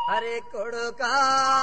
అరే కొడుకా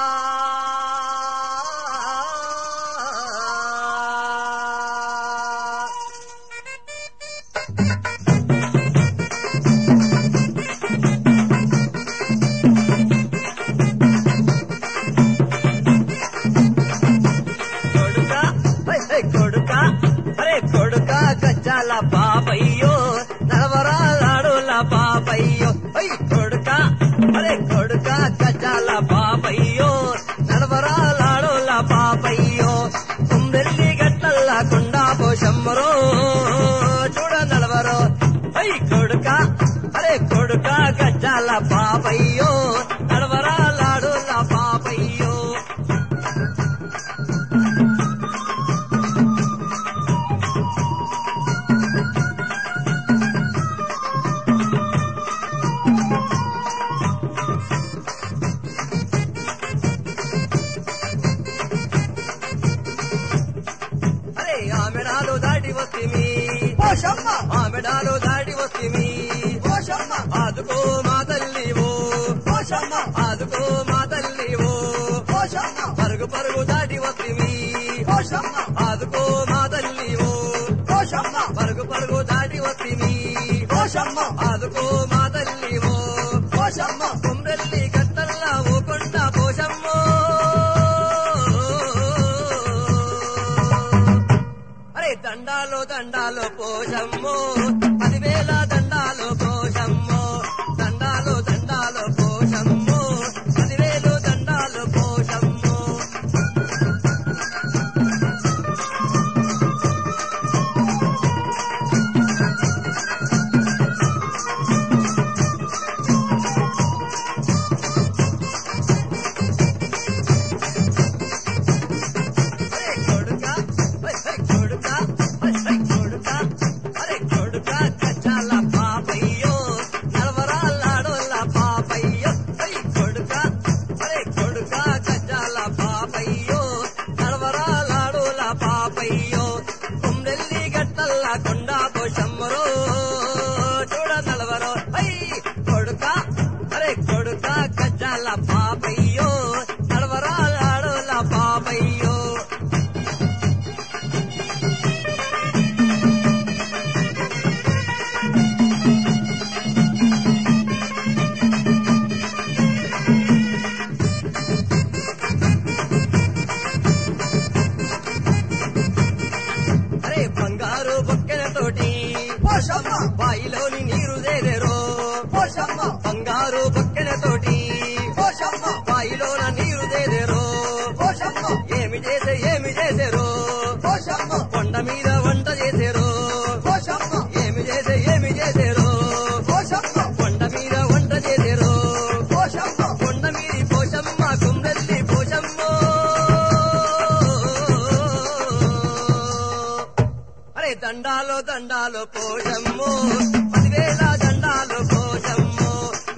కొడుకా హై, హై, కొడుకా అరే కొడుకా గజ్జాల బాబయ్యో నడవరాలాడుల బాబయ్యో హై కొడుకా అరే కొడుకా గజ్జాల బాబయ్యో నడవరాలాడుల బాబయ్యో కుంబెల్లి గట్టల్ల కుండా పోషమ్మరో చూడ నడవరో హై కొడుకా అరే కొడుకా గజ్జాల బాబయ్యో నడవరాలాడుల బాబయ్యో అరే ఆమెడాలు దాటి వస్తిమి పోషమ్మ ఆమెడాలు దాటి వస్తిమి పోషమ్మ ఆదుకో మా తల్లివో పోషమ్మ ఆదుకో మా తల్లివో పోషమ్మ పరుగు పరుగు దాటి వస్తిమి పోషమ్మ ఆదుకో మా తల్లివో పోషమ్మ పరుగు పరుగు దాటి వస్తిమి పోషమ్మ ఆదుకో మా తల్లివో పోషమ్మ కుమ్రెల్లి గట్టల్లా ఓకొండ పోషమ్మో అరే దండాలో దండాలో పోషమ్మో పదివేల దండాలో పోషమ్మో దండాలో దండాలో పోషమ్మో పదివేలు దండాలో పోషమ్మో అరే కొడుకా హై హై కొడుకా హై హై కొడుకా అరే కొడుకా కచ్చాల పాపయ్యో నలవరాలాడోల పాపయ్యో హై కొడుకా అరే కొడుకా కచ్చాల పాపయ్యో నలవరాలాడోల పాపయ్యో కుమ్రెల్లి గట్టల్ల కొండా పోషమ్మరో చూడ నలవరో హై కొడుకా అరే కొడుకా కచ్చాల పాపయ్యో నలవరాలాడోల పాపయ్యో అరే బంగారు బొక్కెలతోటి పోషమ్మ బాయిలోని నీరు దేదెరో పోషమ్మ బంగారు బొక్కెలతోటి పోషమ్మ బాయిలోన నీరు దేదెరో పోషమ్మ ఏమి చేసే ఏమి చేసేరో పోషమ్మ కొండ మీద వంట చేసేరో పోషమ్మ ఏమి చేసే ఏమి చేసేరో పోషమ్మ కొండ మీద వంట చేసేరో పోషమ్మ కొండ మీది పోషమ్మ కుమ్రెల్లి పోషమ్మో అరే దండాలో దండాలో పోషమ్మో పదివేల దండాలో పోషమ్మో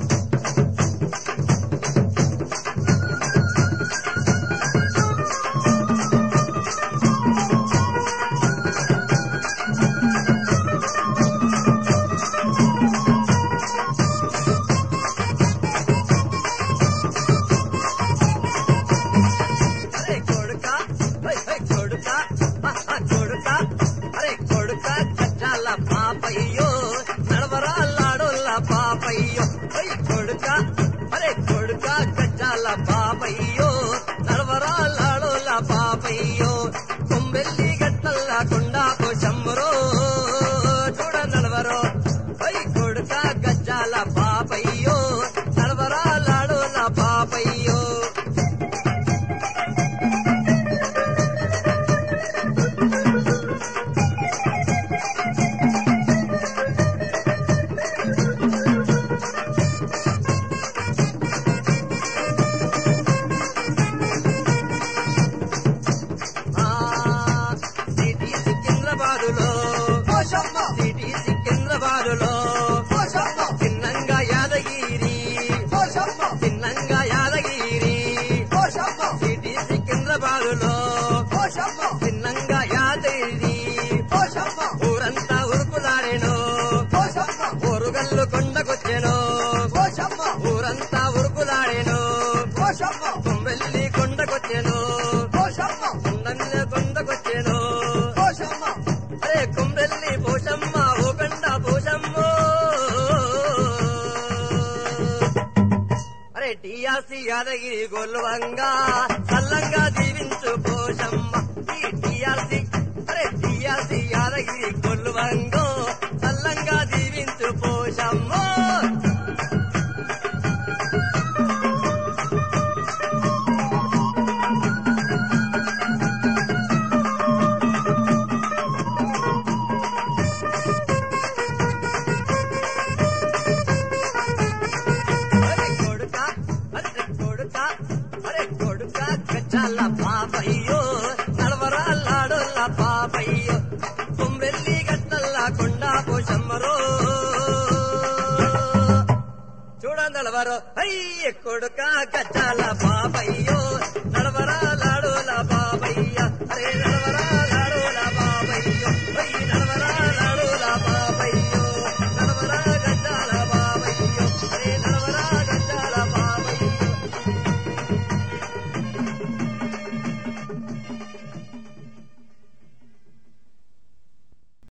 అరే కొడుకా హై హై కొడుకా ఆ, ఆ, కొడుకా అరే కొడుకా కచ్చాల పాపయ్యో టిఆర్సి యాదగిరి గొల్లువంగా సల్లంగా దీవించు పోషమ్మ ఈ టిఆర్సి అరే టిఆర్సి యాదగిరి గొల్లువంగో సల్లంగా దీవించు పోషమ్మ అరే కొడుక అరే కొడుక అరే కొడుక గచ్చాల పాపయ్యో నడవరాళ్ళాడోళ్ళ పాపయ్యో కొమ్మెల్లి గట్టల్లా కొండా పోషమ్మరో చూడందలవరో అయ్య కొడుక గచ్చాల పాపయ్యో